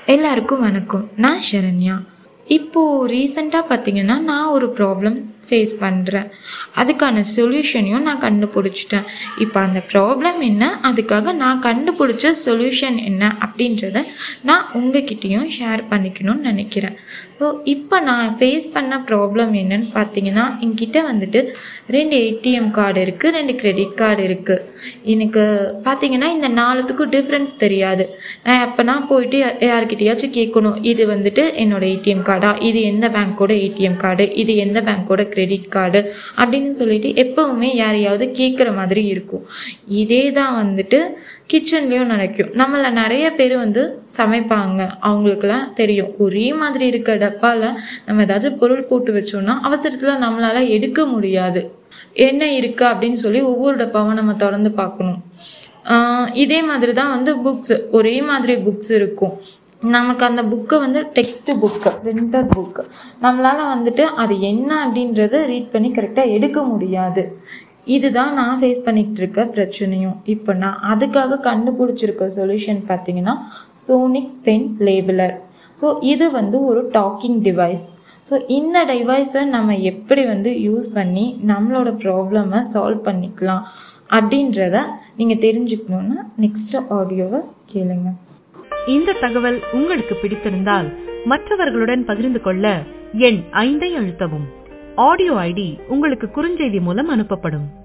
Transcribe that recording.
எல்லாருக்கும் வணக்கம் நான் சரண்யா இப்போது ரீசெண்டாக பார்த்தீங்கன்னா நான் ஒரு ப்ராப்ளம் ஃபேஸ் பண்ணுறேன் அதுக்கான சொல்யூஷனையும் நான் கண்டுபிடிச்சிட்டேன் இப்போ அந்த ப்ராப்ளம் என்ன அதுக்காக நான் கண்டுபிடிச்ச சொல்யூஷன் என்ன அப்படின்றத நான் உங்ககிட்டயும் ஷேர் பண்ணிக்கணும்னு நினைக்கிறேன் ஸோ இப்போ நான் ஃபேஸ் பண்ண ப்ராப்ளம் என்னன்னு பார்த்தீங்கன்னா என்கிட்ட வந்துட்டு ரெண்டு ஏடிஎம் கார்டு இருக்குது ரெண்டு கிரெடிட் கார்டு இருக்குது எனக்கு பார்த்தீங்கன்னா இந்த நாலுத்துக்கும் டிஃப்ரெண்ட் தெரியாது நான் எப்போனா போயிட்டு யா- யார்கிட்டயாச்சும் கேட்கணும் இது வந்துட்டு என்னோட ஏடிஎம் கார்டா இது எந்த பேங்க்கோட ஏடிஎம் கார்டு இது எந்த பேங்க்கோட கிரெடிட் கார்டு அப்படின்னு சொல்லிட்டு எப்பவுமே யாரையாவது கேட்குற மாதிரி இருக்கும் இதே தான் வந்துட்டு கிச்சன்லேயும் நடக்கும் நம்மள நிறைய பேர் வந்து சமைப்பாங்க அவங்களுக்குலாம் தெரியும் ஒரே மாதிரி இருக்க டப்பாவில் நம்ம ஏதாச்சும் பொருள் போட்டு வச்சோம்னா அவசரத்தில் நம்மளால எடுக்க முடியாது என்ன இருக்கா அப்படின்னு சொல்லி ஒவ்வொரு டப்பாவும் நம்ம திறந்து பார்க்கணும் ஆஹ் இதே மாதிரி தான் வந்து புக்ஸ் ஒரே மாதிரி புக்ஸ் இருக்கும் நமக்கு அந்த புக்கை வந்து டெக்ஸ்ட் புக்கு பிரிண்டட் புக்கு நம்மளால் வந்துட்டு அது என்ன அப்படின்றத ரீட் பண்ணி கரெக்டாக எடுக்க முடியாது இதுதான் நான் ஃபேஸ் பண்ணிக்கிட்டு இருக்க பிரச்சனையும் இப்போ நான் அதுக்காக கண்டுபிடிச்சிருக்க சொல்யூஷன் பார்த்தீங்கன்னா சோனிக் பென் லேபிளர் ஸோ இது வந்து ஒரு டாக்கிங் டிவைஸ் ஸோ இந்த டிவைஸை நம்ம எப்படி வந்து யூஸ் பண்ணி நம்மளோட ப்ராப்ளமை சால்வ் பண்ணிக்கலாம் அப்படின்றத நீங்கள் தெரிஞ்சுக்கணுன்னா நெக்ஸ்ட் ஆடியோவை கேளுங்க இந்த தகவல் உங்களுக்கு பிடித்திருந்தால் மற்றவர்களுடன் பகிர்ந்து கொள்ள எண் ஐந்தை அழுத்தவும் ஆடியோ ஐடி உங்களுக்கு குறுஞ்செய்தி மூலம் அனுப்பப்படும்